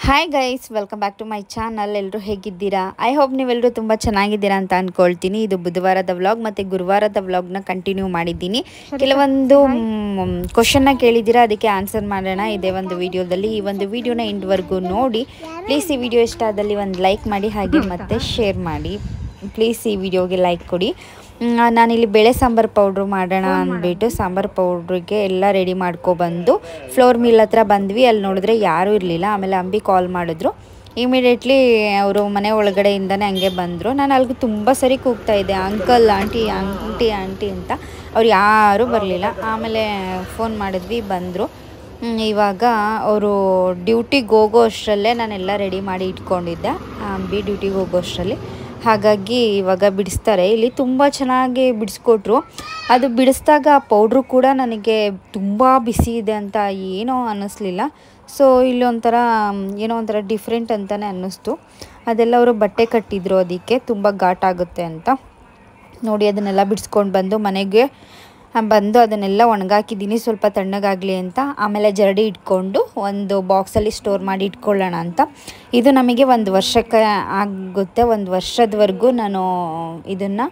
Hi guys welcome back to my channel ಎಲ್ಲರೂ ಹೇಗಿದ್ದೀರಾ I hope ನೀವೆಲ್ಲರೂ ತುಂಬ ಚೆನ್ನಾಗಿದ್ದೀರಾ ಅಂತ ಅಂದ್ಕೊಳ್ತೀನಿ ಇದು ಬುಧವಾರದ ವ್ಲಾಗ್ ಮತ್ತು ಗುರುವಾರದ ವ್ಲಾಗ್ನ ಕಂಟಿನ್ಯೂ ಮಾಡಿದ್ದೀನಿ ಕೆಲವೊಂದು ಕ್ವಶನ್ನ ಕೇಳಿದ್ದೀರಾ ಅದಕ್ಕೆ ಆನ್ಸರ್ ಮಾಡೋಣ ಇದೇ ಒಂದು ವಿಡಿಯೋದಲ್ಲಿ ಈ ಒಂದು ವಿಡಿಯೋನ ಇಂಡ್ವರೆಗೂ ನೋಡಿ ಪ್ಲೀಸ್ ಈ ವಿಡಿಯೋ ಇಷ್ಟ ಆದಲ್ಲಿ ಒಂದು ಲೈಕ್ ಮಾಡಿ ಹಾಗೆ ಮತ್ತೆ ಶೇರ್ ಮಾಡಿ ಪ್ಲೀಸ್ ಈ ವಿಡಿಯೋಗೆ ಲೈಕ್ ಕೊಡಿ ಮ್, ನಾನಿಲ್ಲಿ ಬೇಳೆ ಸಾಂಬಾರು ಪೌಡ್ರು ಮಾಡೋಣ ಅಂದ್ಬಿಟ್ಟು ಸಾಂಬಾರು ಪೌಡ್ರಿಗೆ ಎಲ್ಲ ರೆಡಿ ಮಾಡ್ಕೊಬಂದು ಫ್ಲೋರ್ ಮಿಲ್ ಹತ್ರ ಬಂದ್ವಿ ಅಲ್ಲಿ ನೋಡಿದ್ರೆ ಯಾರೂ ಇರಲಿಲ್ಲ ಆಮೇಲೆ ಅಂಬಿ ಕಾಲ್ ಮಾಡಿದ್ರು ಇಮಿಡಿಯೇಟ್ಲಿ ಅವರು ಮನೆ ಒಳಗಡೆಯಿಂದನೇ ಹಂಗೆ ಬಂದರು ನಾನು ಅಲ್ಲಿಗೆ ತುಂಬ ಸರಿ ಕೂಗ್ತಾ ಇದ್ದೆ ಅಂಕಲ್ ಆಂಟಿ ಆಂಟಿ ಆಂಟಿ ಅಂತ ಅವ್ರು ಯಾರೂ ಬರಲಿಲ್ಲ ಆಮೇಲೆ ಫೋನ್ ಮಾಡಿದ್ವಿ ಬಂದರು ಇವಾಗ ಅವರು ಡ್ಯೂಟಿಗೆ ಹೋಗೋ ಅಷ್ಟರಲ್ಲೇ ನಾನೆಲ್ಲ ರೆಡಿ ಮಾಡಿ ಇಟ್ಕೊಂಡಿದ್ದೆ ಅಂಬಿ ಡ್ಯೂಟಿಗೆ ಹೋಗೋ ಅಷ್ಟರಲ್ಲಿ ಹಾಗಾಗಿ ಇವಾಗ ಬಿಡಿಸ್ತಾರೆ ಇಲ್ಲಿ ತುಂಬ ಚೆನ್ನಾಗಿ ಬಿಡಿಸ್ಕೊಟ್ರು ಅದು ಬಿಡಿಸಿದಾಗ ಆ ಪೌಡ್ರು ಕೂಡ ನನಗೆ ತುಂಬ ಬಿಸಿ ಇದೆ ಅಂತ ಏನೋ ಅನ್ನಿಸ್ಲಿಲ್ಲ ಸೊ ಇಲ್ಲಿ ಒಂಥರ ಮ್, ಏನೋ ಒಂಥರ ಡಿಫ್ರೆಂಟ್ ಅಂತಲೇ ಅನ್ನಿಸ್ತು ಅದೆಲ್ಲ ಅವರು ಬಟ್ಟೆ ಕಟ್ಟಿದ್ರು ಅದಕ್ಕೆ ತುಂಬ ಘಾಟ್ ಆಗುತ್ತೆ ಅಂತ ನೋಡಿ ಅದನ್ನೆಲ್ಲ ಬಿಡಿಸ್ಕೊಂಡು ಬಂದು ಮನೆಗೆ ಆ, ಬಂದು ಅದನ್ನೆಲ್ಲ ಒಣಗಾಕಿದ್ದೀನಿ ಸ್ವಲ್ಪ ತಣ್ಣಗಾಗಲಿ ಅಂತ ಆಮೇಲೆ ಜರಡಿ ಇಟ್ಕೊಂಡು ಒಂದು ಬಾಕ್ಸಲ್ಲಿ ಸ್ಟೋರ್ ಮಾಡಿ ಇಟ್ಕೊಳ್ಳೋಣ ಅಂತ ಇದು ನಮಗೆ ಒಂದು ವರ್ಷಕ್ಕೆ ಆಗುತ್ತೆ ಒಂದು ವರ್ಷದವರೆಗೂ ನಾನು ಇದನ್ನು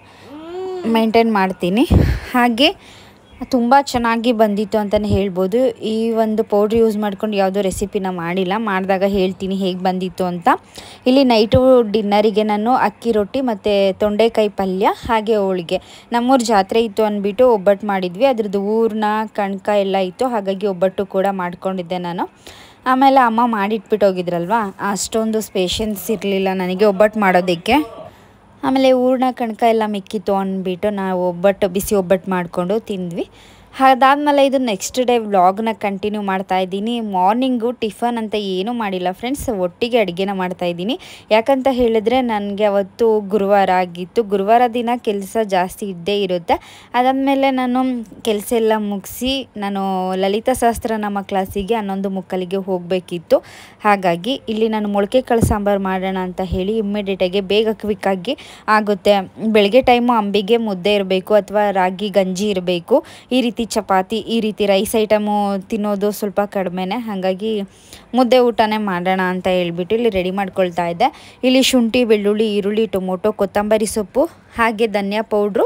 ಮೇಂಟೈನ್ ಮಾಡ್ತೀನಿ ಹಾಗೆ ತುಂಬ ಚೆನ್ನಾಗಿ ಬಂದಿತ್ತು ಅಂತಲೇ ಹೇಳ್ಬೋದು ಈ ಒಂದು ಪೌಡ್ರ್ ಯೂಸ್ ಮಾಡ್ಕೊಂಡು ಯಾವುದೋ ರೆಸಿಪಿನ ಮಾಡಿಲ್ಲ ಮಾಡಿದಾಗ ಹೇಳ್ತೀನಿ ಹೇಗೆ ಬಂದಿತ್ತು ಅಂತ ಇಲ್ಲಿ ನೈಟು ಡಿನ್ನರಿಗೆ ನಾನು ಅಕ್ಕಿ ರೊಟ್ಟಿ ಮತ್ತು ತೊಂಡೆಕಾಯಿ ಪಲ್ಯ ಹಾಗೆ ಹೋಳಿಗೆ ನಮ್ಮೂರ ಜಾತ್ರೆ ಇತ್ತು ಅಂದ್ಬಿಟ್ಟು ಒಬ್ಬಟ್ಟು ಮಾಡಿದ್ವಿ ಅದ್ರದ್ದು ಊರ್ನ ಕಣ್ಕ ಎಲ್ಲ ಇತ್ತು ಹಾಗಾಗಿ ಒಬ್ಬಟ್ಟು ಕೂಡ ಮಾಡ್ಕೊಂಡಿದ್ದೆ ನಾನು ಆಮೇಲೆ ಅಮ್ಮ ಮಾಡಿಟ್ಬಿಟ್ಟು ಹೋಗಿದ್ರಲ್ವ ಅಷ್ಟೊಂದು ಸ್ಪೇಷನ್ಸ್ ಇರಲಿಲ್ಲ ನನಗೆ ಒಬ್ಬಟ್ಟು ಮಾಡೋದಕ್ಕೆ ಆಮೇಲೆ ಹೂರ್ಣ ಕಣಕ ಎಲ್ಲ ಮಿಕ್ಕಿತ್ತು ಅಂದ್ಬಿಟ್ಟು ನಾವು ಒಬ್ಬಟ್ಟು ಬಿಸಿ ಒಬ್ಬಟ್ಟು ಮಾಡಿಕೊಂಡು ತಿಂದ್ವಿ ಅದಾದಮೇಲೆ ಇದು ನೆಕ್ಸ್ಟ್ ಡೇ ವ್ಲಾಗ್ನ ಕಂಟಿನ್ಯೂ ಮಾಡ್ತಾ ಇದ್ದೀನಿ ಮಾರ್ನಿಂಗು ಟಿಫನ್ ಅಂತ ಏನೂ ಮಾಡಿಲ್ಲ ಫ್ರೆಂಡ್ಸ್ ಒಟ್ಟಿಗೆ ಅಡುಗೆನ ಮಾಡ್ತಾ ಇದ್ದೀನಿ ಯಾಕಂತ ಹೇಳಿದ್ರೆ ನನಗೆ ಅವತ್ತು ಗುರುವಾರ ಆಗಿತ್ತು ಗುರುವಾರ ದಿನ ಕೆಲಸ ಜಾಸ್ತಿ ಇದ್ದೇ ಇರುತ್ತೆ ಅದಾದಮೇಲೆ ನಾನು ಕೆಲಸ ಎಲ್ಲ ಮುಗಿಸಿ ನಾನು ಲಲಿತಾ ಸಹಸ್ರನಾಮ ಕ್ಲಾಸಿಗೆ ಹನ್ನೊಂದು ಮುಕ್ಕಲಿಗೆ ಹೋಗಬೇಕಿತ್ತು ಹಾಗಾಗಿ ಇಲ್ಲಿ ನಾನು ಮೊಳಕೆ ಕಾಳು ಸಾಂಬಾರು ಮಾಡೋಣ ಅಂತ ಹೇಳಿ ಇಮ್ಮಿಡಿಯೇಟಾಗಿ ಬೇಗ ಕ್ವಿಕ್ಕಾಗಿ ಆಗುತ್ತೆ ಬೆಳಗ್ಗೆ ಟೈಮು ಅಂಬಿಗೆ ಮುದ್ದೆ ಇರಬೇಕು ಅಥವಾ ರಾಗಿ ಗಂಜಿ ಇರಬೇಕು ಈ ರೀತಿ ಚಪಾತಿ ಈ ರೀತಿ ರೈಸ್ ಐಟಮು ತಿನ್ನೋದು ಸ್ವಲ್ಪ ಕಡಿಮೆನೆ ಹಾಗಾಗಿ ಮುದ್ದೆ ಊಟನೇ ಮಾಡೋಣ ಅಂತ ಹೇಳ್ಬಿಟ್ಟು ಇಲ್ಲಿ ರೆಡಿ ಮಾಡ್ಕೊಳ್ತಾ ಇದ್ದೆ ಇಲ್ಲಿ ಶುಂಠಿ ಬೆಳ್ಳುಳ್ಳಿ ಈರುಳ್ಳಿ ಟೊಮೊಟೊ ಕೊತ್ತಂಬರಿ ಸೊಪ್ಪು ಹಾಗೆ ಧನಿಯಾ ಪೌಡ್ರು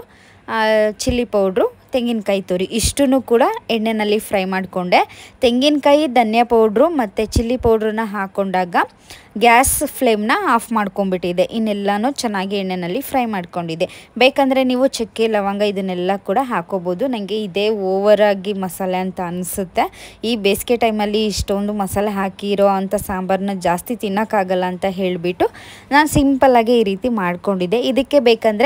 ಚಿಲ್ಲಿ ಪೌಡ್ರು ತೆಂಗಿನಕಾಯಿ ತುರಿ ಇಷ್ಟನ್ನು ಕೂಡ ಎಣ್ಣೆಯಲ್ಲಿ ಫ್ರೈ ಮಾಡಿಕೊಂಡೆ ತೆಂಗಿನಕಾಯಿ ಧನಿಯಾ ಪೌಡ್ರು ಮತ್ತು ಚಿಲ್ಲಿ ಪೌಡ್ರನ್ನ ಹಾಕ್ಕೊಂಡಾಗ ಗ್ಯಾಸ್ ಫ್ಲೇಮ್ನ ಆಫ್ ಮಾಡ್ಕೊಂಬಿಟ್ಟಿದೆ ಇನ್ನೆಲ್ಲನೂ ಚೆನ್ನಾಗಿ ಎಣ್ಣೆಯಲ್ಲಿ ಫ್ರೈ ಮಾಡ್ಕೊಂಡಿದ್ದೆ ಬೇಕಂದರೆ ನೀವು ಚಕ್ಕೆ ಲವಂಗ ಇದನ್ನೆಲ್ಲ ಕೂಡ ಹಾಕೋಬೋದು ನನಗೆ ಇದೇ ಓವರಾಗಿ ಮಸಾಲೆ ಅಂತ ಅನಿಸುತ್ತೆ ಈ ಬೇಸಿಗೆ ಟೈಮಲ್ಲಿ ಇಷ್ಟೊಂದು ಮಸಾಲೆ ಹಾಕಿರೋ ಅಂಥ ಸಾಂಬಾರನ್ನ ಜಾಸ್ತಿ ತಿನ್ನೋಕ್ಕಾಗಲ್ಲ ಅಂತ ಹೇಳಿಬಿಟ್ಟು ನಾನು ಸಿಂಪಲ್ಲಾಗಿ ಈ ರೀತಿ ಮಾಡ್ಕೊಂಡಿದ್ದೆ ಇದಕ್ಕೆ ಬೇಕಂದರೆ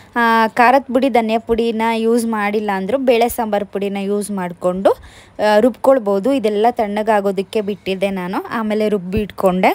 ಖಾರದ ಪುಡಿ ಧನಿಯಾ ಪುಡಿನ ಯೂಸ್ ಮಾಡಿಲ್ಲ ಅಂದರೂ ಬೇಳೆ ಸಾಂಬಾರು ಪುಡಿನ ಯೂಸ್ ಮಾಡಿಕೊಂಡು ರುಬ್ಕೊಳ್ಬೋದು ಇದೆಲ್ಲ ತಣ್ಣಗಾಗೋದಕ್ಕೆ ಬಿಟ್ಟಿದ್ದೆ ನಾನು ಆಮೇಲೆ ರುಬ್ಬಿ ಇಟ್ಕೊಂಡೆ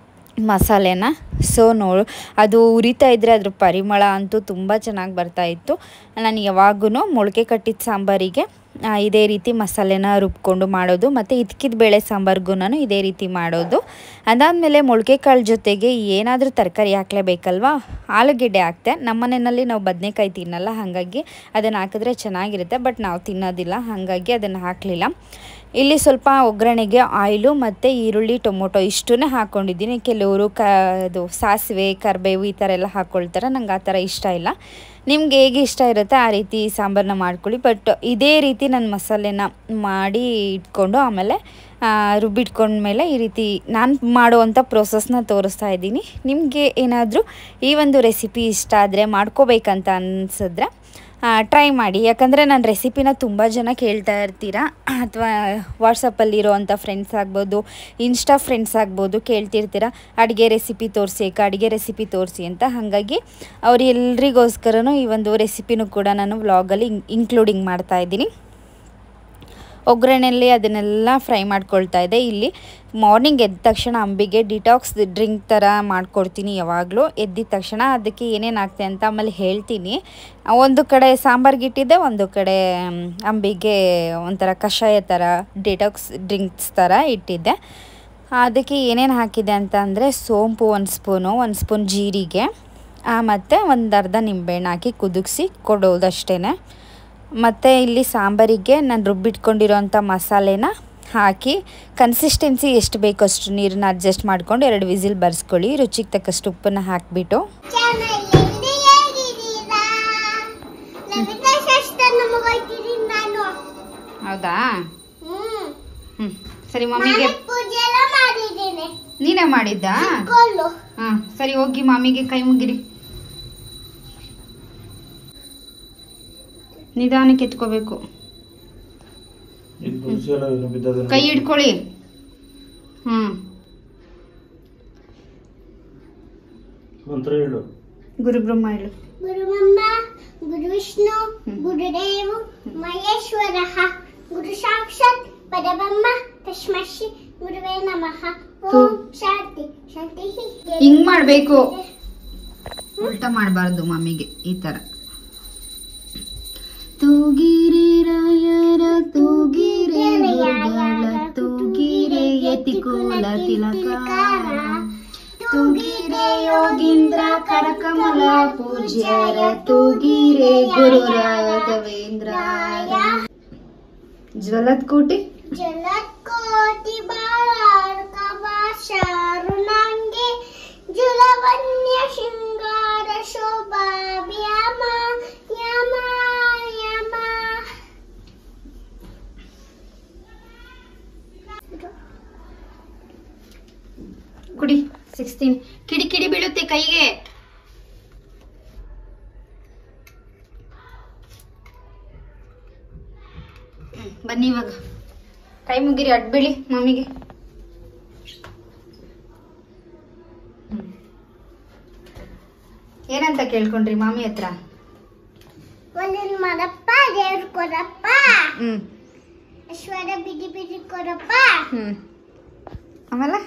ಮಸಾಲೆನ ಸೊ ನೋಡು ಅದು ಉರಿತಾ ಇದ್ದರೆ ಅದ್ರ ಪರಿಮಳ ಅಂತೂ ತುಂಬ ಚೆನ್ನಾಗಿ ಬರ್ತಾಯಿತ್ತು ನಾನು ಯಾವಾಗೂ ಮೊಳಕೆ ಕಟ್ಟಿದ ಸಾಂಬಾರಿಗೆ ಆ, ಇದೇ ರೀತಿ ಮಸಾಲೆನ ರುಬ್ಕೊಂಡು ಮಾಡೋದು ಮತ್ತು ಇದ್ಕಿದ ಬೇಳೆ ಸಾಂಬಾರ್ಗೂ ನಾನು ಇದೇ ರೀತಿ ಮಾಡೋದು ಅದಾದಮೇಲೆ ಮೊಳಕೆ ಕಾಳು ಜೊತೆಗೆ ಏನಾದರೂ ತರಕಾರಿ ಹಾಕ್ಲೇಬೇಕಲ್ವಾ ಆಲೂಗೆಡ್ಡೆ ಹಾಕ್ತೆ ನಮ್ಮ ಮನೆಯಲ್ಲಿ ನಾವು ಬದನೆಕಾಯಿ ತಿನ್ನಲ್ಲ ಹಾಗಾಗಿ ಅದನ್ನು ಹಾಕಿದ್ರೆ ಚೆನ್ನಾಗಿರುತ್ತೆ ಬಟ್ ನಾವು ತಿನ್ನೋದಿಲ್ಲ ಹಾಗಾಗಿ ಅದನ್ನು ಹಾಕಲಿಲ್ಲ ಇಲ್ಲಿ ಸ್ವಲ್ಪ ಒಗ್ಗರಣೆಗೆ ಆಯಿಲು ಮತ್ತು ಈರುಳ್ಳಿ ಟೊಮೊಟೊ ಇಷ್ಟನ್ನೇ ಹಾಕ್ಕೊಂಡಿದ್ದೀನಿ ಕೆಲವರು ಕ ಅದು ಸಾಸಿವೆ ಕರಿಬೇವು ಈ ಥರ ಎಲ್ಲ ಹಾಕ್ಕೊಳ್ತಾರೆ ನಂಗೆ ಆ ಥರ ಇಷ್ಟ ಇಲ್ಲ ನಿಮ್ಗೆ ಹೇಗೆ ಇಷ್ಟ ಇರುತ್ತೆ ಆ ರೀತಿ ಸಾಂಬಾರನ್ನ ಮಾಡ್ಕೊಳ್ಳಿ ಬಟ್ ಇದೇ ರೀತಿ ನಾನು ಮಸಾಲೆನ ಮಾಡಿ ಇಟ್ಕೊಂಡು ಆಮೇಲೆ ಆ, ರುಬ್ಬಿಟ್ಕೊಂಡ್ಮೇಲೆ ಈ ರೀತಿ ನಾನು ಮಾಡುವಂಥ ಪ್ರೋಸೆಸ್ನ ತೋರಿಸ್ತಾ ಇದ್ದೀನಿ ನಿಮಗೆ ಏನಾದರೂ ಈ ಒಂದು ರೆಸಿಪಿ ಇಷ್ಟ ಆದರೆ ಮಾಡ್ಕೋಬೇಕಂತ ಅನಿಸಿದ್ರೆ ಟ್ರೈ ಮಾಡಿ ಯಾಕಂದರೆ ನಾನು ರೆಸಿಪಿನ ತುಂಬ ಜನ ಕೇಳ್ತಾ ಇರ್ತೀರಾ ಅಥವಾ ವಾಟ್ಸಪ್ಪಲ್ಲಿರೋ ಅಂಥ ಫ್ರೆಂಡ್ಸ್ ಆಗ್ಬೋದು ಇನ್ಸ್ಟಾ ಫ್ರೆಂಡ್ಸ್ ಆಗ್ಬೋದು ಕೇಳ್ತಿರ್ತೀರ ಅಡುಗೆ ರೆಸಿಪಿ ತೋರಿಸಿ ಅಕ್ಕ ಅಡುಗೆ ರೆಸಿಪಿ ತೋರಿಸಿ ಅಂತ ಹಾಗಾಗಿ ಅವ್ರು ಎಲ್ರಿಗೋಸ್ಕರನೂ ಈ ಒಂದು ರೆಸಿಪಿನೂ ಕೂಡ ನಾನು ವ್ಲಾಗಲ್ಲಿ ಇನ್ಕ್ಲೂಡಿಂಗ್ ಮಾಡ್ತಾ ಇದ್ದೀನಿ ಒಗ್ಗರಣೆಯಲ್ಲಿ ಅದನ್ನೆಲ್ಲ ಫ್ರೈ ಮಾಡ್ಕೊಳ್ತಾ ಇದ್ದೆ ಇಲ್ಲಿ ಮಾರ್ನಿಂಗ್ ಎದ್ದ ತಕ್ಷಣ ಅಂಬಿಗೆ ಡಿಟಾಕ್ಸ್ ಡ್ರಿಂಕ್ ಥರ ಮಾಡ್ಕೊಡ್ತೀನಿ ಯಾವಾಗಲೂ ಎದ್ದಿದ ತಕ್ಷಣ ಅದಕ್ಕೆ ಏನೇನು ಆಗ್ತೆ ಅಂತ ಆಮೇಲೆ ಹೇಳ್ತೀನಿ ಒಂದು ಕಡೆ ಸಾಂಬಾರ್ಗೆ ಇಟ್ಟಿದ್ದೆ ಒಂದು ಕಡೆ ಮ್, ಅಂಬಿಗೆ ಒಂಥರ ಕಷಾಯ ಥರ ಡಿಟಾಕ್ಸ್ ಡ್ರಿಂಕ್ಸ್ ಥರ ಇಟ್ಟಿದ್ದೆ ಅದಕ್ಕೆ ಏನೇನು ಹಾಕಿದೆ ಅಂತ ಅಂದರೆ ಸೋಂಪು ಒಂದು ಸ್ಪೂನು ಒಂದು ಸ್ಪೂನ್ ಜೀರಿಗೆ ಮತ್ತು ಒಂದು ಅರ್ಧ ನಿಂಬೆಹಣ್ಣು ಹಾಕಿ ಕುದಿಸಿ ಕೊಡೋದಷ್ಟೇ ಮತ್ತು ಇಲ್ಲಿ ಸಾಂಬಾರಿಗೆ ನಾನು ರುಬ್ಬಿಟ್ಕೊಂಡಿರೋಂಥ ಮಸಾಲೆನ ಹಾಕಿ ಕನ್ಸಿಸ್ಟೆನ್ಸಿ ಎಷ್ಟು ಬೇಕೋ ಅಷ್ಟು ನೀರನ್ನ ಅಡ್ಜಸ್ಟ್ ಮಾಡ್ಕೊಂಡು ಎರಡು ವಿಸಿಲ್ ಬರ್ಸ್ಕೊಳ್ಳಿ ರುಚಿಗೆ ತಕ್ಕಷ್ಟು ಉಪ್ಪನ್ನು ಹಾಕಿಬಿಟ್ಟು ಚಾನಲ್ನಲ್ಲಿ ಹೇಗಿದ್ದೀರಾ ನಮಿತಾ ಶಾಸ್ತ್ರ ನಮಗೋಯ್ತಿದ್ದೀನಿ ನಾನು ಹೌದಾ ಹ್ಮ್ ಹ್ಞೂ ಸರಿ ಮಮ್ಮಿಗೆ ನಾನು ಪೂಜೆ ಎಲ್ಲ ಮಾಡಿದ್ದೀನಿ ನೀನೇ ಮಾಡಿದ್ದಾ ಗೋಲು ಹಾಂ ಸರಿ ಹೋಗಿ ಮಾಮಿಗೆ ಕೈ ಮುಗಿರಿ ನಿಧಾನಕ್ಕೆ ಎತ್ಕೋಬೇಕು ಇದು ತುಳಸಿ ಎಲ್ಲ ಏನು ಬಿದ್ದದೆ ಕೈ ಹಿಡ್ಕೊಳ್ಳಿ ಹ್ಞೂ ಮಂತ್ರ ಹೇಳು ಗುರುಬ್ರಹ್ಮ ಹೇಳು ಗುರುಮಮ್ಮ ಗುರು ವಿಷ್ಣು ಗುರುದೇವು ಮಹೇಶ್ವರ ಗುರು ಸಾಕ್ಷಾತ್ ಪರಬ್ರಹ್ಮ ತಸ್ಮೈ ಶ್ರೀ ಗುರುವೇ ನಮಃ ಓಂ ಶಾಂತಿ ಶಾಂತಿ ಹಿಂಗ್ ಮಾಡ್ಬೇಕು ಉಲ್ಟಾ ಮಾಡಬಾರ್ದು ಮಮ್ಮಿಗೆ ಈ ತರ ತೂಗಿರೆ ರಾಯರ ತೂಗಿರೆ ಗುರುಗಳ ತೂಗಿರೆ ಯತಿಕುಲ ತಿಲಕಾರ ತೂಗಿರೆ ಯೋಗೀಂದ್ರ ಕರಕಮಲ ಪೂಜ್ಯರ ತೂಗಿರೆ ಗುರು ರಾಘವೇಂದ್ರಾಯ ಜ್ವಲದ್ ಕೋಟಿ ಜಲಕೋಟಿ ಬಾಳಾರ್ಕ ಭಾಷಾರು ನಂಗೆ ಜುಲವನ್ಯ ಶೃಂಗಾರ ಶೋಭಾ ವ್ಯಾಮ ಯಮ ಯಮ ಕುಡಿ ಸಿಕ್ಸ್ಟೀನ್ ಕಿಡಿ ಕಿಡಿ ಬೀಳುತ್ತೆ ಕೈಗೆ ಹ್ಮ್, ಬನ್ನಿ ಇವಾಗ ಕೈ ಮುಗಿರಿ ಅಡ್ ಬೀಳಿ ಮಮ್ಮಿಗೆ ಹ್ಮ್. ಏನಂತ ಕೇಳ್ಕೊಂಡ್ರಿ ಮಾಮಿ ಹತ್ರ ಒಂದೊಂದು ಮಾಡಪ್ಪ ದೇವ್ರು ಕೊಡಪ್ಪ ಹ್ಮ್ ಐಶ್ವರ್ಯ ಬಿಡಿ ಬಿಡಿ ಕೊಡಪ್ಪ ಹ್ಮ್ ಆಮೇಲೆ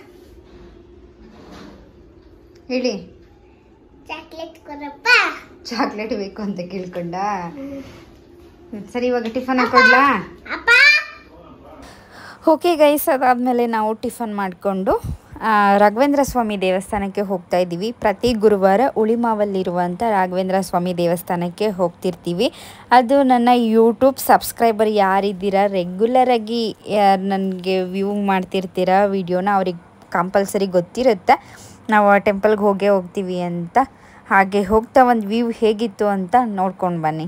ಹೇಳಿ ಚಾಕ್ಲೇಟ್ ಕೊಡಪ್ಪ ಚಾಕ್ಲೇಟ್ ಬೇಕು ಅಂತ ಕೇಳ್ಕೊಂಡ ಹ್ಮ್, ಸರಿ ಇವಾಗ ಟಿಫನ್ ಹಾಕೊಡ್ಲಾ ಅಪ್ಪ ಓಕೆ ಗೈಸ್ ಅದಾದಮೇಲೆ ನಾವು ಟಿಫನ್ ಮಾಡಿಕೊಂಡು ರಾಘವೇಂದ್ರ ಸ್ವಾಮಿ ದೇವಸ್ಥಾನಕ್ಕೆ ಹೋಗ್ತಾ ಇದ್ದೀವಿ ಪ್ರತಿ ಗುರುವಾರ ಉಳಿಮಾವಲ್ಲಿರುವಂಥ ರಾಘವೇಂದ್ರ ಸ್ವಾಮಿ ದೇವಸ್ಥಾನಕ್ಕೆ ಹೋಗ್ತಿರ್ತೀವಿ ಅದು ನನ್ನ ಯೂಟ್ಯೂಬ್ ಸಬ್ಸ್ಕ್ರೈಬರ್ ಯಾರಿದ್ದೀರಾ ರೆಗ್ಯುಲರಾಗಿ ಯಾರು ನನಗೆ ವ್ಯೂ ಮಾಡ್ತಿರ್ತೀರ ವಿಡಿಯೋನ ಅವ್ರಿಗೆ ಕಂಪಲ್ಸರಿ ಗೊತ್ತಿರುತ್ತೆ ನಾವು ಆ ಟೆಂಪಲ್ಗೆ ಹೋಗೇ ಹೋಗ್ತೀವಿ ಅಂತ ಹಾಗೆ ಹೋಗ್ತಾ ಒಂದು ವ್ಯೂ ಹೇಗಿತ್ತು ಅಂತ ನೋಡ್ಕೊಂಡು ಬನ್ನಿ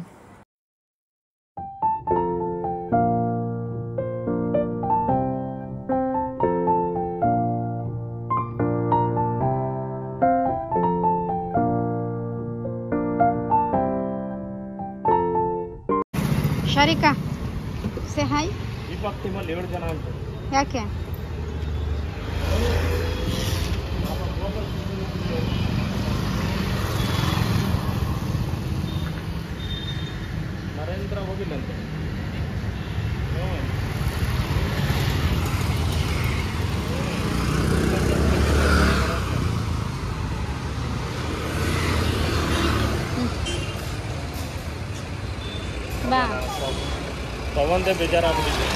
ಶಾರಿಕಾ ಸೇ ಹಾಯ್ ದೀಪಕ್ ಟೀಮಲ್ಲಿ ಏಳು ಜನ ಅಂತ ಯಾಕೆ ನರೇಂದ್ರ ಹೋಗಿಲ್ಲಂತೆ ಬಾ ಪವನ್ದೇ ಬೇಜಾರಾಗ್ಬಿಟ್ಟಿದೆ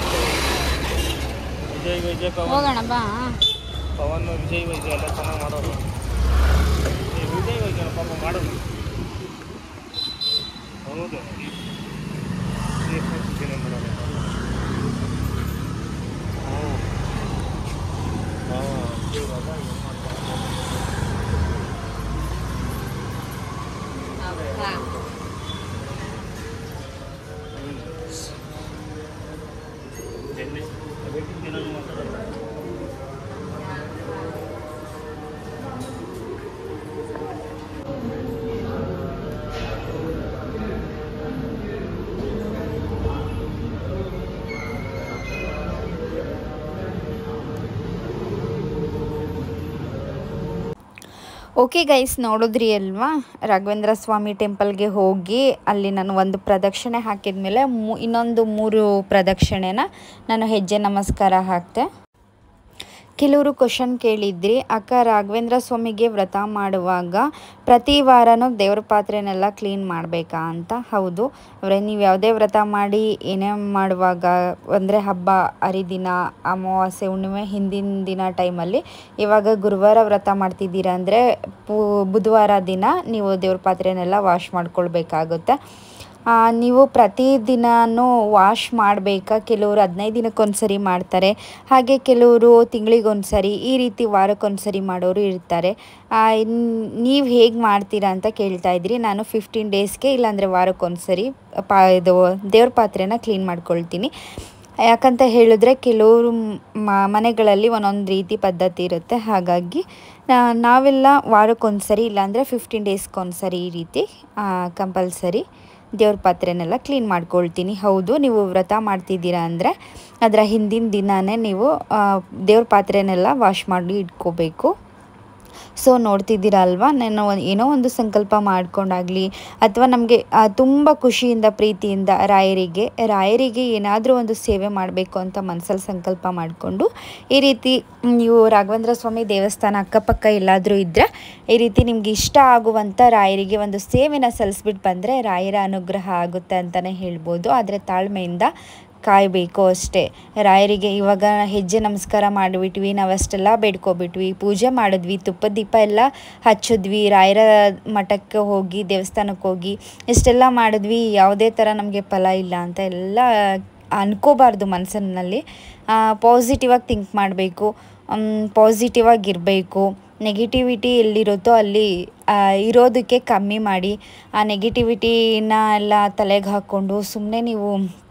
ವಿಜಯ್ ವಿಜಯ್ ಪವನ್ ಹೋಗೋಣ ಬಾ ಪವನ್ ವಿಜಯ್ ವೈದ್ಯ ಎಲ್ಲ ಚೆನ್ನಾಗಿ ಮಾಡೋರು ಈ ವಿಜಯ್ ವೈದ್ಯ ಪಾಪ ಮಾಡೋದು ಹೌದು ಈ ಸಿನಿಮಾ ಮಾಡೋದು ಹ್ಮ್. ಹಾ, ಇವಾಗ ಏನ್ ಮಾಡ್ತಾರೆ? ಎಣ್ಣೆ ಅದಕ್ಕೆ ದಿನ ಮಾತಾಡೋದು ಓಕೆ ಗೈಸ್ ನೋಡಿದ್ರಿ ಅಲ್ವಾ ರಾಘವೇಂದ್ರ ಸ್ವಾಮಿ ಟೆಂಪಲ್ಗೆ ಹೋಗಿ ಅಲ್ಲಿ ನಾನು ಒಂದು ಪ್ರದಕ್ಷಿಣೆ ಹಾಕಿದ ಮೇಲೆ ಮೂ ಇನ್ನೊಂದು ಮೂರು ಪ್ರದಕ್ಷಿಣೆನ ನಾನು ಹೆಜ್ಜೆ ನಮಸ್ಕಾರ ಹಾಕ್ತೆ ಕೆಲವರು ಕ್ವಶನ್ ಕೇಳಿದ್ರಿ ಅಕ್ಕ ರಾಘವೇಂದ್ರ ಸ್ವಾಮಿಗೆ ವ್ರತ ಮಾಡುವಾಗ ಪ್ರತಿ ವಾರನೂ ದೇವ್ರ ಪಾತ್ರೆನೆಲ್ಲ ಕ್ಲೀನ್ ಮಾಡಬೇಕಾ ಅಂತ ಹೌದು ಅವರೇ ನೀವು ಯಾವುದೇ ವ್ರತ ಮಾಡಿ ಏನೇ ಮಾಡುವಾಗ ಅಂದರೆ ಹಬ್ಬ ಹರಿದಿನ ಅಮಾವಾಸ್ಯೆ ಹುಣ್ಣಿಮೆ ಹಿಂದಿನ ದಿನ ಟೈಮಲ್ಲಿ ಇವಾಗ ಗುರುವಾರ ವ್ರತ ಮಾಡ್ತಿದ್ದೀರಾ ಅಂದರೆ ಪೂ ಬುಧವಾರ ದಿನ ನೀವು ದೇವ್ರ ಪಾತ್ರೆನೆಲ್ಲ ವಾಶ್ ಮಾಡ್ಕೊಳ್ಬೇಕಾಗುತ್ತೆ ಆ, ನೀವು ಪ್ರತಿದಿನನೂ ವಾಶ್ ಮಾಡಬೇಕಾ ಕೆಲವರು ಹದಿನೈದು ದಿನಕ್ಕೊಂದ್ಸರಿ ಮಾಡ್ತಾರೆ ಹಾಗೆ ಕೆಲವರು ತಿಂಗಳಿಗೊಂದ್ಸರಿ ಈ ರೀತಿ ವಾರಕ್ಕೊಂದ್ಸರಿ ಮಾಡೋರು ಇರ್ತಾರೆ ನೀವು ಹೇಗೆ ಮಾಡ್ತೀರಾ ಅಂತ ಕೇಳ್ತಾ ಇದ್ರಿ ನಾನು ಫಿಫ್ಟೀನ್ ಡೇಸ್ಗೆ ಇಲ್ಲಾಂದರೆ ವಾರಕ್ಕೊಂದ್ಸರಿ ಪಾ ಇದು ದೇವ್ರ ಪಾತ್ರೆನ ಕ್ಲೀನ್ ಮಾಡ್ಕೊಳ್ತೀನಿ ಯಾಕಂತ ಹೇಳಿದ್ರೆ ಕೆಲವರು ಮ- ಮನೆಗಳಲ್ಲಿ ಒಂದೊಂದು ರೀತಿ ಪದ್ಧತಿ ಇರುತ್ತೆ ಹಾಗಾಗಿ ನಾ- ನಾವೆಲ್ಲ ವಾರಕ್ಕೊಂದ್ಸರಿ ಇಲ್ಲಾಂದರೆ ಫಿಫ್ಟೀನ್ ಡೇಸ್ಗೊಂದ್ಸರಿ ಈ ರೀತಿ ಕಂಪಲ್ಸರಿ ದೇವ್ರ ಪಾತ್ರೆನೆಲ್ಲ ಕ್ಲೀನ್ ಮಾಡ್ಕೊಳ್ತೀನಿ ಹೌದು ನೀವು ವ್ರತ ಮಾಡ್ತಿದ್ದೀರಾ ಅಂದರೆ ಅದರ ಹಿಂದಿನ ದಿನವೇ ನೀವು ಆ, ದೇವ್ರ ಪಾತ್ರೆನೆಲ್ಲ ವಾಶ್ ಮಾಡಿ ಇಟ್ಕೋಬೇಕು ಸೊ ನೋಡ್ತಿದ್ದೀರಾ ಅಲ್ವಾ ನಾನು ಒಂದ್- ಏನೋ ಒಂದು ಸಂಕಲ್ಪ ಮಾಡ್ಕೊಂಡಾಗಲಿ ಅಥವಾ ನಮಗೆ ತುಂಬ ಖುಷಿಯಿಂದ ಪ್ರೀತಿಯಿಂದ ರಾಯರಿಗೆ ರಾಯರಿಗೆ ಏನಾದರೂ ಒಂದು ಸೇವೆ ಮಾಡಬೇಕು ಅಂತ ಮನಸ್ಸಲ್ಲಿ ಸಂಕಲ್ಪ ಮಾಡಿಕೊಂಡು ಈ ರೀತಿ ನೀವು ರಾಘವೇಂದ್ರ ಸ್ವಾಮಿ ದೇವಸ್ಥಾನ ಅಕ್ಕಪಕ್ಕ ಎಲ್ಲಾದರೂ ಇದ್ದರೆ ಈ ರೀತಿ ನಿಮ್ಗೆ ಇಷ್ಟ ಆಗುವಂಥ ರಾಯರಿಗೆ ಒಂದು ಸೇವೆನ ಸಲ್ಲಿಸ್ಬಿಟ್ಟು ಬಂದರೆ ರಾಯರ ಅನುಗ್ರಹ ಆಗುತ್ತೆ ಅಂತಲೇ ಹೇಳ್ಬೋದು ಆದರೆ ತಾಳ್ಮೆಯಿಂದ ಕಾಯಬೇಕು ಅಷ್ಟೇ ರಾಯರಿಗೆ ಇವಾಗ ಹೆಜ್ಜೆ ನಮಸ್ಕಾರ ಮಾಡಿಬಿಟ್ವಿ ನಾವಷ್ಟೆಲ್ಲ ಬೇಡ್ಕೊಬಿಟ್ವಿ ಪೂಜೆ ಮಾಡಿದ್ವಿ ತುಪ್ಪದ ದೀಪ ಎಲ್ಲ ಹಚ್ಚಿದ್ವಿ ರಾಯರ ಮಠಕ್ಕೆ ಹೋಗಿ ದೇವಸ್ಥಾನಕ್ಕೆ ಹೋಗಿ ಇಷ್ಟೆಲ್ಲ ಮಾಡಿದ್ವಿ ಯಾವುದೇ ಥರ ನಮಗೆ ಫಲ ಇಲ್ಲ ಅಂತ ಎಲ್ಲ ಅನ್ಕೋಬಾರ್ದು ಮನಸ್ಸಿನಲ್ಲಿ ಪಾಸಿಟಿವ್ ಆಗಿ ಥಿಂಕ್ ಮಾಡಬೇಕು ಪಾಸಿಟಿವ್ ಆಗಿರಬೇಕು ನೆಗೆಟಿವಿಟಿ ಎಲ್ಲಿರುತ್ತೋ ಅಲ್ಲಿ ಆ, ಇರೋದಕ್ಕೆ ಕಮ್ಮಿ ಮಾಡಿ ಆ ನೆಗೆಟಿವಿಟಿನ ಎಲ್ಲ ತಲೆಗೆ ಹಾಕ್ಕೊಂಡು ಸುಮ್ಮನೆ ನೀವು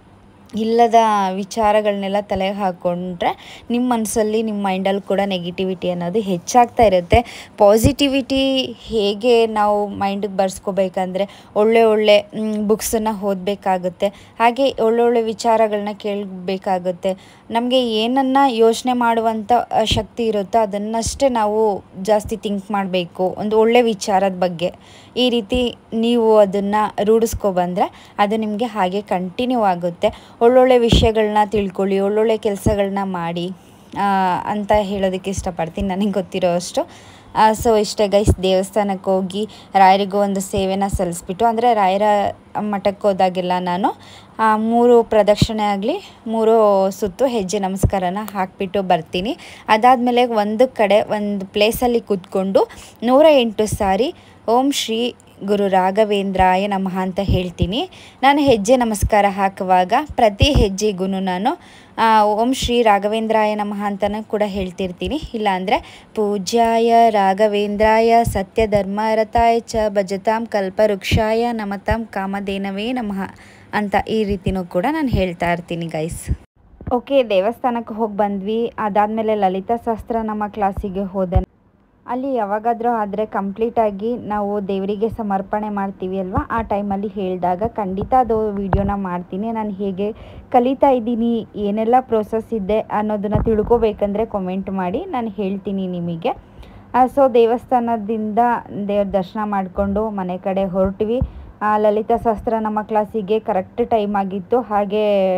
ಇಲ್ಲದ ವಿಚಾರಗಳನ್ನೆಲ್ಲ ತಲೆಗೆ ಹಾಕ್ಕೊಂಡ್ರೆ ನಿಮ್ಮ ಮನಸ್ಸಲ್ಲಿ ನಿಮ್ಮ ಮೈಂಡಲ್ಲಿ ಕೂಡ ನೆಗೆಟಿವಿಟಿ ಅನ್ನೋದು ಹೆಚ್ಚಾಗ್ತಾ ಇರುತ್ತೆ ಪಾಸಿಟಿವಿಟಿ ಹೇಗೆ ನಾವು ಮೈಂಡಿಗೆ ಬರ್ಸ್ಕೋಬೇಕಂದ್ರೆ ಒಳ್ಳೆ ಒಳ್ಳೆ ಬುಕ್ಸನ್ನು ಓದಬೇಕಾಗುತ್ತೆ ಹಾಗೆ ಒಳ್ಳೊಳ್ಳೆ ವಿಚಾರಗಳನ್ನ ಕೇಳಬೇಕಾಗುತ್ತೆ ನಮಗೆ ಏನನ್ನು ಯೋಚನೆ ಮಾಡುವಂಥ ಆ, ಶಕ್ತಿ ಇರುತ್ತೋ ಅದನ್ನಷ್ಟೇ ನಾವು ಜಾಸ್ತಿ ಥಿಂಕ್ ಮಾಡಬೇಕು ಒಂದು ಒಳ್ಳೆ ವಿಚಾರದ ಬಗ್ಗೆ ಈ ರೀತಿ ನೀವು ಅದನ್ನು ರೂಢಿಸ್ಕೊಬಂದ್ರೆ ಅದು ನಿಮಗೆ ಹಾಗೆ ಕಂಟಿನ್ಯೂ ಆಗುತ್ತೆ ಒಳ್ಳೊಳ್ಳೆ ವಿಷಯಗಳನ್ನ ತಿಳ್ಕೊಳ್ಳಿ ಒಳ್ಳೊಳ್ಳೆ ಕೆಲಸಗಳನ್ನ ಮಾಡಿ ಆ, ಅಂತ ಹೇಳೋದಕ್ಕೆ ಇಷ್ಟಪಡ್ತೀನಿ ನನಗೆ ಗೊತ್ತಿರೋ ಅಷ್ಟು ಸೊ ಇಷ್ಟೇ ಗೈಸ್ ದೇವಸ್ಥಾನಕ್ಕೆ ಹೋಗಿ ರಾಯರಿಗೂ ಒಂದು ಸೇವೆನ ಸಲ್ಲಿಸ್ಬಿಟ್ಟು ಅಂದರೆ ರಾಯರ ಮಠಕ್ಕೆ ಹೋದಾಗೆಲ್ಲ ನಾನು ಆ, ಮೂರು ಪ್ರದಕ್ಷಿಣೆ ಆಗಲಿ ಮೂರು ಸುತ್ತು ಹೆಜ್ಜೆ ನಮಸ್ಕಾರನ ಹಾಕಿಬಿಟ್ಟು ಬರ್ತೀನಿ ಅದಾದಮೇಲೆ ಒಂದು ಕಡೆ ಒಂದು ಪ್ಲೇಸಲ್ಲಿ ಕೂತ್ಕೊಂಡು ನೂರ ಎಂಟು ಸಾರಿ ಓಂ ಶ್ರೀ ಗುರು ರಾಘವೇಂದ್ರಾಯ ನಮಃ ಅಂತ ಹೇಳ್ತೀನಿ ನಾನು ಹೆಜ್ಜೆ ನಮಸ್ಕಾರ ಹಾಕುವಾಗ ಪ್ರತಿ ಹೆಜ್ಜೆಗೂ ನಾನು ಆ, ಓಂ ಶ್ರೀ ರಾಘವೇಂದ್ರಾಯ ನಮಃ ಅಂತಲೂ ಕೂಡ ಹೇಳ್ತಿರ್ತೀನಿ ಇಲ್ಲಾಂದರೆ ಪೂಜ್ಯಾಯ ರಾಘವೇಂದ್ರಾಯ ಸತ್ಯಧರ್ಮರತಾಯ ಚ ಭಜತಾಂ ಕಲ್ಪವೃಕ್ಷಾಯ ನಮತಾಂ ಕಾಮಧೇನವೇ ನಮಃ ಅಂತ ಈ ರೀತಿನೂ ಕೂಡ ನಾನು ಹೇಳ್ತಾ ಇರ್ತೀನಿ ಗೈಸ್ ಓಕೆ ದೇವಸ್ಥಾನಕ್ಕೆ ಹೋಗಿ ಬಂದ್ವಿ ಅದಾದಮೇಲೆ ಲಲಿತಾ ಶಾಸ್ತ್ರ ನಮ್ಮ ಕ್ಲಾಸಿಗೆ ಹೋದೆ ಅಲ್ಲಿ ಯಾವಾಗಾದರೂ ಆದರೆ ಕಂಪ್ಲೀಟಾಗಿ ನಾವು ದೇವರಿಗೆ ಸಮರ್ಪಣೆ ಮಾಡ್ತೀವಿ ಅಲ್ವಾ ಆ ಟೈಮಲ್ಲಿ ಹೇಳಿದಾಗ ಖಂಡಿತ ಅದು ವಿಡಿಯೋನ ಮಾಡ್ತೀನಿ ನಾನು ಹೇಗೆ ಕಲಿತಾ ಇದ್ದೀನಿ ಏನೆಲ್ಲ ಪ್ರೋಸೆಸ್ ಇದೆ ಅನ್ನೋದನ್ನು ತಿಳ್ಕೊಬೇಕಂದ್ರೆ ಕಮೆಂಟ್ ಮಾಡಿ ನಾನು ಹೇಳ್ತೀನಿ ನಿಮಗೆ ಸೊ ದೇವಸ್ಥಾನದಿಂದ ದೇವ್ರ ದರ್ಶನ ಮಾಡಿಕೊಂಡು ಮನೆ ಕಡೆ ಹೊರಟ್ವಿ ಆ, ಲಲಿತಾ ಶಾಸ್ತ್ರ ನಮ್ಮ ಕ್ಲಾಸಿಗೆ ಕರೆಕ್ಟ್ ಟೈಮ್ ಆಗಿತ್ತು ಹಾಗೆ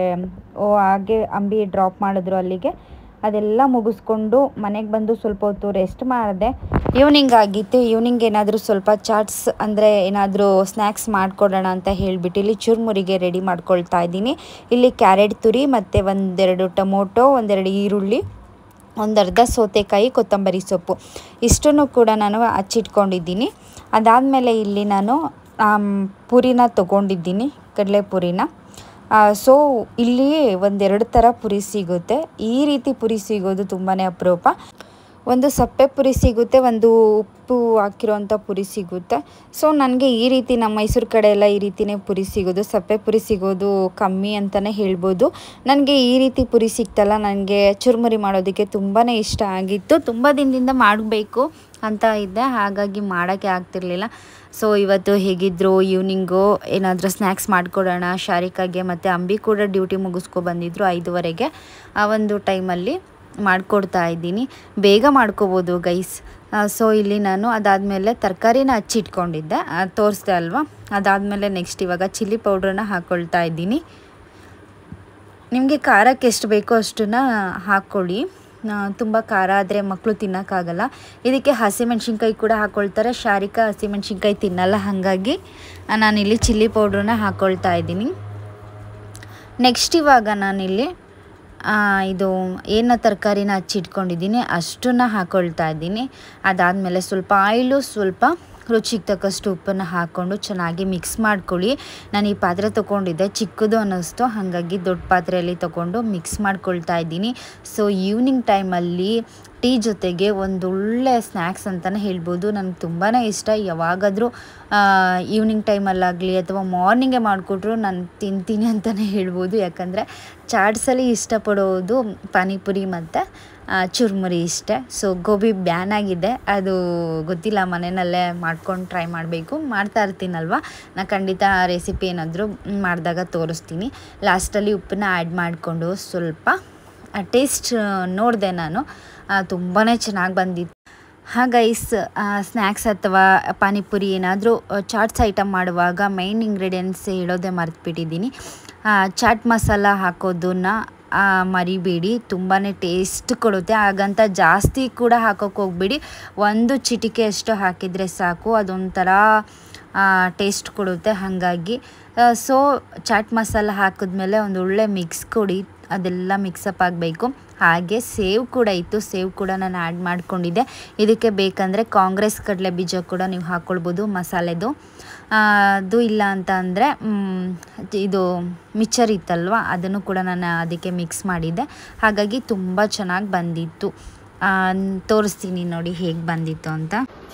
ಓ ಹಾಗೆ ಅಂಬಿ ಡ್ರಾಪ್ ಮಾಡಿದ್ರು ಅಲ್ಲಿಗೆ ಅದೆಲ್ಲ ಮುಗಿಸ್ಕೊಂಡು ಮನೆಗೆ ಬಂದು ಸ್ವಲ್ಪ ಹೊತ್ತು ರೆಸ್ಟ್ ಮಾಡಿದೆ ಈವ್ನಿಂಗ್ ಆಗಿತ್ತು ಈವ್ನಿಂಗ್ ಏನಾದರೂ ಸ್ವಲ್ಪ ಚಾಟ್ಸ್ ಅಂದರೆ ಏನಾದರೂ ಸ್ನ್ಯಾಕ್ಸ್ ಮಾಡಿಕೊಡೋಣ ಅಂತ ಹೇಳಿಬಿಟ್ಟು ಇಲ್ಲಿ ಚುರುಮುರಿಗೆ ರೆಡಿ ಮಾಡ್ಕೊಳ್ತಾ ಇದ್ದೀನಿ ಇಲ್ಲಿ ಕ್ಯಾರೆಟ್ ತುರಿ ಮತ್ತು ಒಂದೆರಡು ಟೊಮೊಟೊ ಒಂದೆರಡು ಈರುಳ್ಳಿ ಒಂದು ಅರ್ಧ ಸೌತೆಕಾಯಿ ಕೊತ್ತಂಬರಿ ಸೊಪ್ಪು ಇಷ್ಟನ್ನು ಕೂಡ ನಾನು ಹಚ್ಚಿಟ್ಕೊಂಡಿದ್ದೀನಿ ಅದಾದಮೇಲೆ ಇಲ್ಲಿ ನಾನು ಆಮ್, ಪುರಿನ ತೊಗೊಂಡಿದ್ದೀನಿ ಕಡಲೆ ಪುರಿನ ಸೊ ಇಲ್ಲಿ ಒಂದೆರಡು ಥರ ಪುರಿ ಸಿಗುತ್ತೆ ಈ ರೀತಿ ಪುರಿ ಸಿಗೋದು ತುಂಬಾ ಅಪರೂಪ ಒಂದು ಸಪ್ಪೆ ಪುರಿ ಸಿಗುತ್ತೆ ಒಂದು ಉಪ್ಪು ಹಾಕಿರೋಂಥ ಪುರಿ ಸಿಗುತ್ತೆ ಸೊ ನನಗೆ ಈ ರೀತಿ ನಮ್ಮ ಮೈಸೂರು ಕಡೆ ಎಲ್ಲ ಈ ರೀತಿನೇ ಪುರಿ ಸಿಗೋದು ಸಪ್ಪೆ ಪುರಿ ಸಿಗೋದು ಕಮ್ಮಿ ಅಂತಲೇ ಹೇಳ್ಬೋದು ನನಗೆ ಈ ರೀತಿ ಪುರಿ ಸಿಕ್ತಲ್ಲ ನನಗೆ ಚುರುಮುರಿ ಮಾಡೋದಕ್ಕೆ ತುಂಬಾ ಇಷ್ಟ ಆಗಿತ್ತು ತುಂಬ ದಿನದಿಂದ ಮಾಡಬೇಕು ಅಂತ ಇದ್ದೆ ಹಾಗಾಗಿ ಮಾಡೋಕ್ಕೆ ಆಗ್ತಿರ್ಲಿಲ್ಲ ಸೊ ಇವತ್ತು ಹೇಗಿದ್ರು ಈವ್ನಿಂಗು ಏನಾದರೂ ಸ್ನ್ಯಾಕ್ಸ್ ಮಾಡಿಕೊಡೋಣ ಶಾರಿಕಾಗೆ ಮತ್ತು ಅಂಬಿ ಕೂಡ ಡ್ಯೂಟಿ ಮುಗಿಸ್ಕೊ ಬಂದಿದ್ರು ಐದುವರೆಗೆ ಆ ಒಂದು ಟೈಮಲ್ಲಿ ಮಾಡಿಕೊಡ್ತಾ ಇದ್ದೀನಿ ಬೇಗ ಮಾಡ್ಕೋಬೋದು ಗೈಸ್ ಸೊ ಇಲ್ಲಿ ನಾನು ಅದಾದಮೇಲೆ ತರಕಾರಿನ ಹಚ್ಚಿಟ್ಕೊಂಡಿದ್ದೆ ಅದು ತೋರಿಸ್ದೆ ಅಲ್ವಾ ಅದಾದಮೇಲೆ ನೆಕ್ಸ್ಟ್ ಇವಾಗ ಚಿಲ್ಲಿ ಪೌಡ್ರನ್ನ ಹಾಕ್ಕೊಳ್ತಾ ಇದ್ದೀನಿ ನಿಮಗೆ ಖಾರಕ್ಕೆ ಎಷ್ಟು ಬೇಕೋ ಅಷ್ಟನ್ನು ಹಾಕ್ಕೊಳ್ಳಿ ತುಂಬ ಖಾರ ಆದರೆ ಮಕ್ಕಳು ತಿನ್ನೋಕ್ಕಾಗಲ್ಲ ಇದಕ್ಕೆ ಹಸಿಮೆಣ್ಸಿನ್ಕಾಯಿ ಕೂಡ ಹಾಕ್ಕೊಳ್ತಾರೆ ಶಾರಿಕಾ ಹಸಿಮೆಣ್ಸಿನ್ಕಾಯಿ ತಿನ್ನಲ್ಲ ಹಾಗಾಗಿ ನಾನಿಲ್ಲಿ ಚಿಲ್ಲಿ ಪೌಡ್ರನ್ನ ಹಾಕ್ಕೊಳ್ತಾ ಇದ್ದೀನಿ ನೆಕ್ಸ್ಟ್ ಇವಾಗ ನಾನಿಲ್ಲಿ ಆ, ಇದು ಏನು ತರಕಾರಿನ ಹಚ್ಚಿಟ್ಕೊಂಡಿದ್ದೀನಿ ಅಷ್ಟನ್ನ ಹಾಕ್ಕೊಳ್ತಾ ಇದ್ದೀನಿ ಅದಾದಮೇಲೆ ಸ್ವಲ್ಪ ಆಯಿಲು ಸ್ವಲ್ಪ ರುಚಿಗೆ ತಕ್ಕಷ್ಟು ಉಪ್ಪನ್ನು ಹಾಕ್ಕೊಂಡು ಚೆನ್ನಾಗಿ ಮಿಕ್ಸ್ ಮಾಡ್ಕೊಳ್ಳಿ ನಾನು ಈ ಪಾತ್ರೆ ತೊಗೊಂಡಿದ್ದೆ ಚಿಕ್ಕದು ಅನ್ನಿಸ್ತು ಹಾಗಾಗಿ ದೊಡ್ಡ ಪಾತ್ರೆಯಲ್ಲಿ ತೊಗೊಂಡು ಮಿಕ್ಸ್ ಮಾಡ್ಕೊಳ್ತಾ ಇದ್ದೀನಿ ಸೊ ಈವ್ನಿಂಗ್ ಟೈಮಲ್ಲಿ ಟೀ ಜೊತೆಗೆ ಒಂದೊಳ್ಳೆ ಸ್ನ್ಯಾಕ್ಸ್ ಅಂತಲೇ ಹೇಳ್ಬೋದು ನನಗೆ ತುಂಬಾ ಇಷ್ಟ ಯಾವಾಗಾದರೂ ಈವ್ನಿಂಗ್ ಟೈಮಲ್ಲಾಗಲಿ ಅಥವಾ ಮಾರ್ನಿಂಗೇ ಮಾಡಿಕೊಟ್ರು ನಾನು ತಿಂತೀನಿ ಅಂತಲೇ ಹೇಳ್ಬೋದು ಯಾಕಂದರೆ ಚಾಟ್ಸಲ್ಲಿ ಇಷ್ಟಪಡೋದು ಪಾನಿಪುರಿ ಮತ್ತು ಚುರ್ಮುರಿ ಇಷ್ಟೇ ಸೊ ಗೋಬಿ ಬ್ಯಾನ್ ಆಗಿದೆ ಅದು ಗೊತ್ತಿಲ್ಲ ಮನೆಯಲ್ಲೇ ಮಾಡ್ಕೊಂಡು ಟ್ರೈ ಮಾಡಬೇಕು ಮಾಡ್ತಾ ಇರ್ತೀನಲ್ವ ನಾ ಖಂಡಿತ ಆ ರೆಸಿಪಿ ಏನಾದರೂ ಮಾಡಿದಾಗ ತೋರಿಸ್ತೀನಿ ಲಾಸ್ಟಲ್ಲಿ ಉಪ್ಪನ್ನ ಆ್ಯಡ್ ಮಾಡಿಕೊಂಡು ಸ್ವಲ್ಪ ಟೇಸ್ಟ್ ನೋಡಿದೆ ನಾನು ತುಂಬಾ ಚೆನ್ನಾಗಿ ಬಂದಿತ್ತು ಹಾಗೈಸ್ ಸ್ನ್ಯಾಕ್ಸ್ ಅಥವಾ ಪಾನಿಪುರಿ ಏನಾದರೂ ಚಾಟ್ಸ್ ಐಟಮ್ ಮಾಡುವಾಗ ಮೈನ್ ಇಂಗ್ರೀಡಿಯೆಂಟ್ಸ್ ಹೇಳೋದೇ ಮರೆತುಬಿಟ್ಟಿದ್ದೀನಿ ಚಾಟ್ ಮಸಾಲ ಹಾಕೋದನ್ನ ಆ, ಮರಿಬೇಡಿ ತುಂಬಾ ಟೇಸ್ಟ್ ಕೊಡುತ್ತೆ ಹಾಗಂತ ಜಾಸ್ತಿ ಕೂಡ ಹಾಕೋಕೆ ಹೋಗ್ಬೇಡಿ ಒಂದು ಚಿಟಿಕೆ ಅಷ್ಟು ಹಾಕಿದರೆ ಸಾಕು ಅದೊಂಥರ ಟೇಸ್ಟ್ ಕೊಡುತ್ತೆ ಹಾಗಾಗಿ ಸೊ ಚಾಟ್ ಮಸಾಲ ಹಾಕಿದ್ಮೇಲೆ ಒಂದು ಒಳ್ಳೆ ಮಿಕ್ಸ್ ಕೊಡಿ ಅದೆಲ್ಲ ಮಿಕ್ಸಪ್ ಆಗಬೇಕು ಹಾಗೆ ಸೇವ್ ಕೂಡ ಇತ್ತು ಸೇವ್ ಕೂಡ ನಾನು ಆ್ಯಡ್ ಮಾಡ್ಕೊಂಡಿದ್ದೆ ಇದಕ್ಕೆ ಬೇಕಂದರೆ ಕಾಂಗ್ರೆಸ್ ಕಡಲೆ ಬೀಜ ಕೂಡ ನೀವು ಹಾಕ್ಕೊಳ್ಬೋದು ಮಸಾಲೆದು ಆ, ಅದು ಇಲ್ಲ ಅಂತ ಅಂದರೆ ಇದು ಮಿಕ್ಚರ್ ಇತ್ತಲ್ವ ಅದನ್ನು ಕೂಡ ನಾನು ಅದಕ್ಕೆ ಮಿಕ್ಸ್ ಮಾಡಿದ್ದೆ ಹಾಗಾಗಿ ತುಂಬ ಚೆನ್ನಾಗಿ ಬಂದಿತ್ತು ಆ, ತೋರಿಸ್ತೀನಿ ನೋಡಿ ಹೇಗೆ ಬಂದಿತ್ತು ಅಂತ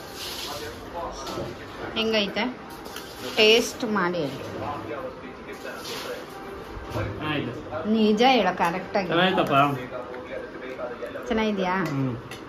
ಹೆಂಗೈತೆ ಟೇಸ್ಟ್ ಮಾಡಿ ಹೇಳಿ ಆಯ್ತು ನಿಜ ಹೇಳೋ ಕರೆಕ್ಟಾಗಿ ಚೆನ್ನಾಯ್ತಪ್ಪ ಚೆನ್ನಾಗಿದೆಯಾ ಹ್ಞೂ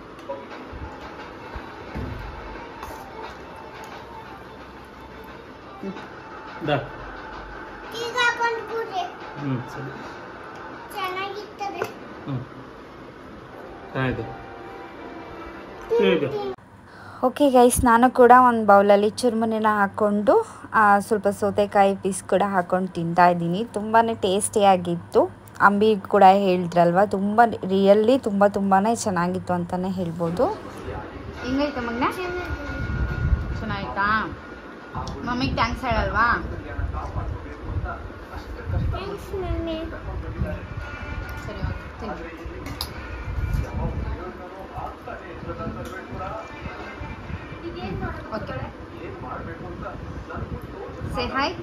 ದಾ ಈಗ ಹಾಕೊಂಡು ಕೂಡಿ ಹ್ಞೂ ಸರಿ ಚೆನ್ನಾಗಿರ್ತದೆ ಹ್ಞೂ ಚೆನ್ನಾಯ್ತು ಹೇಗೆ ಓಕೆ ಗೈಸ್ ನಾನು ಕೂಡ ಒಂದು ಬೌಲಲ್ಲಿ ಚುರುಮುರಿನ ಹಾಕ್ಕೊಂಡು ಆ, ಸ್ವಲ್ಪ ಸೌತೆಕಾಯಿ ಪೀಸ್ ಕೂಡ ಹಾಕ್ಕೊಂಡು ತಿಂತಾ ಇದ್ದೀನಿ ತುಂಬಾ ಟೇಸ್ಟಿಯಾಗಿತ್ತು ಅಂಬಿ ಕೂಡ ಹೇಳಿದ್ರಲ್ವ ತುಂಬ ರಿಯಲ್ಲಿ ತುಂಬ ತುಂಬಾ ಚೆನ್ನಾಗಿತ್ತು ಅಂತಲೇ ಹೇಳ್ಬೋದು ಹಿಂಗೈತೆ ಮಗನ ಚೆನ್ನಾಯ್ತಾ ಮಮ್ಮಿಗೆ ಥ್ಯಾಂಕ್ಸ್ ಹೇಳಲ್ವಾ ಥ್ಯಾಂಕ್ಸ್ ಮಮ್ಮಿ ಸರಿ okay okay say hi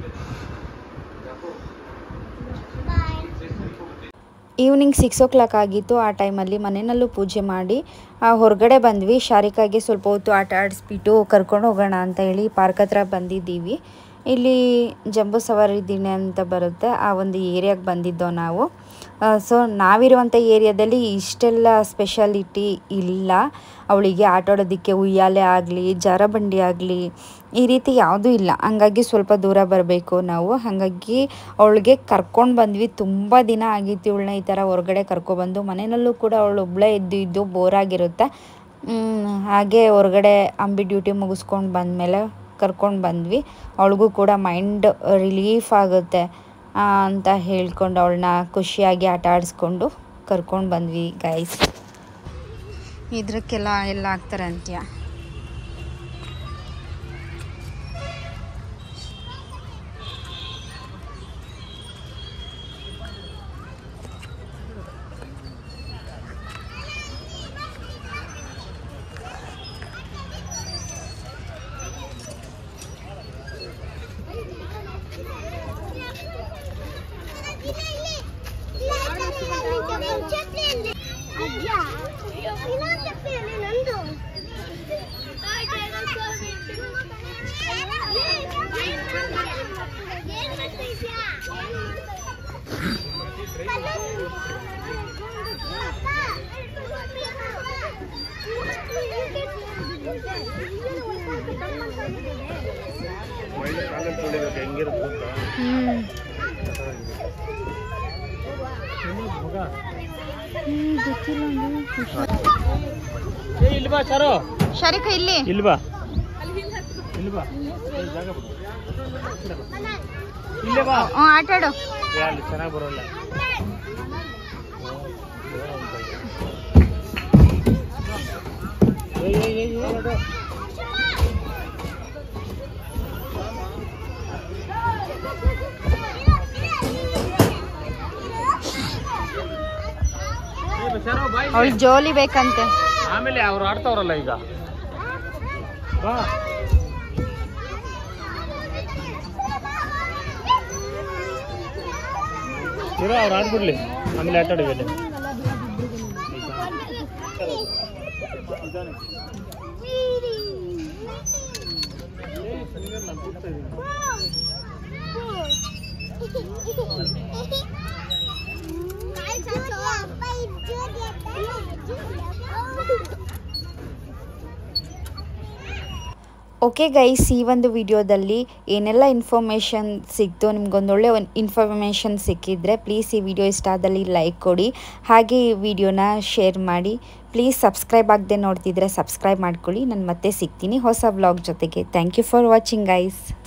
bye evening six o'clock ಆಗಿತ್ತು ಆ ಟೈಮಲ್ಲಿ ಮನೆಯಲ್ಲೂ ಪೂಜೆ ಮಾಡಿ ಆ, ಹೊರಗಡೆ ಬಂದ್ವಿ ಶಾರಿಕಾಗೆ ಸ್ವಲ್ಪ ಹೊತ್ತು ಆಟ ಆಡಿಸ್ಬಿಟ್ಟು ಕರ್ಕೊಂಡು ಹೋಗೋಣ ಅಂತ ಹೇಳಿ ಪಾರ್ಕ್ ಹತ್ರ ಬಂದಿದ್ದೀವಿ ಇಲ್ಲಿ ಜಂಬೂ ಸವಾರಿ ದಿನ ಅಂತ ಬರುತ್ತೆ ಆ ಒಂದು ಏರಿಯಾಗೆ ಬಂದಿದ್ದೋ ನಾವು ಸೊ ನಾವಿರುವಂಥ ಏರಿಯಾದಲ್ಲಿ ಇಷ್ಟೆಲ್ಲ ಸ್ಪೆಷಾಲಿಟಿ ಇಲ್ಲ ಅವಳಿಗೆ ಆಟ ಆಡೋದಕ್ಕೆ ಉಯ್ಯಾಲೆ ಆಗಲಿ ಜಾರಬಂಡಿ ಆಗಲಿ ಈ ರೀತಿ ಯಾವುದೂ ಇಲ್ಲ ಹಂಗಾಗಿ ಸ್ವಲ್ಪ ದೂರ ಬರಬೇಕು ನಾವು ಹಾಗಾಗಿ ಅವಳಿಗೆ ಕರ್ಕೊಂಡು ಬಂದ್ವಿ ತುಂಬ ದಿನ ಆಗಿತ್ತು ಇವಳನ್ನ ಈ ಥರ ಹೊರಗಡೆ ಕರ್ಕೊಬಂದು ಮನೆಯಲ್ಲೂ ಕೂಡ ಅವಳು ಒಬ್ಬಳೇ ಇದ್ದು ಇದ್ದು ಬೋರ್ ಆಗಿರುತ್ತೆ ಮ್, ಹಾಗೆ ಹೊರಗಡೆ ಅಂಬಿ ಡ್ಯೂಟಿ ಮುಗಿಸ್ಕೊಂಡು ಬಂದಮೇಲೆ ಕರ್ಕೊಂಡು ಬಂದ್ವಿ ಅವಳಿಗೂ ಕೂಡ ಮೈಂಡ್ ರಿಲೀಫ್ ಆಗುತ್ತೆ ಆ, ಅಂತ ಹೇಳ್ಕೊಂಡು ಅವಳನ್ನ ಖುಷಿಯಾಗಿ ಆಟ ಆಡಿಸ್ಕೊಂಡು ಕರ್ಕೊಂಡು ಬಂದ್ವಿ ಗೈಸ್ ಇದ್ರಕ್ಕೆಲ್ಲ ಎಲ್ಲ ಆಗ್ತಾರೆ ಅಂತ್ಯ ಒಳ್ಳೆ ಕಾಲಲ್ಲಿ ತೊಳಿಬೇಕು ಹೆಂಗಿರುತ್ತೆ ಗೊತ್ತಾ ಹ್ಞೂ ಏ ಇಲ್ಲಿ ಬಾ ಚಾರು ಶಾರಿಕಾ ಇಲ್ಲಿ ಇಲ್ಲಿ ಬಾ ಇಲ್ಲಿ ಬಾ ಏ, ಜಾಗ ಬಿಡು ಇಲ್ಲೇ ಬಾ ಹ್ಞೂ ಆಟಾಡು ಏ, ಅಲ್ಲಿ ಚೆನ್ನಾಗಿ ಬರೋಲ್ಲ ಏಯ್, ಏಯ್, ಏಯ್, ಏಯ್, ಅದು. ಏ, ಬಚಾರೋ, ಬಾ ಇಲ್ಲಿ. ಅವಳು ಜೋಲಿ ಬೇಕಂತೆ ಆಮೇಲೆ ಅವ್ರು ಆಡ್ತಾವ್ರಲ್ಲ ಈಗ ಬಾ ಇರೋ ಅವ್ರು ಆಡ್ಬಿಡ್ಲಿ ಆಮೇಲೆ ಆಟ ಆಡಿವೆ ಓಕೆ ಗೈಸ್ ಈ ಒಂದು ವಿಡಿಯೋದಲ್ಲಿ ಏನೆಲ್ಲ ಇನ್ಫಾರ್ಮೇಷನ್ ಸಿಕ್ತು ನಿಮ್ಗೊಂದೊಳ್ಳೆ ಒಂದು ಇನ್ಫಾರ್ಮೇಷನ್ ಸಿಕ್ಕಿದ್ರೆ ಪ್ಲೀಸ್ ಈ ವಿಡಿಯೋ ಇಷ್ಟ ಆದಲ್ಲಿ ಲೈಕ್ ಕೊಡಿ ಹಾಗೆ ಈ ವಿಡಿಯೋನ ಶೇರ್ ಮಾಡಿ ಪ್ಲೀಸ್ ಸಬ್ಸ್ಕ್ರೈಬ್ ಆಗದೆ ನೋಡ್ತಿದ್ರೆ ಸಬ್ಸ್ಕ್ರೈಬ್ ಮಾಡ್ಕೊಳ್ಳಿ ನಾನು ಮತ್ತೆ ಸಿಗ್ತೀನಿ ಹೊಸ ವ್ಲಾಗ್ ಜೊತೆಗೆ thank you for watching guys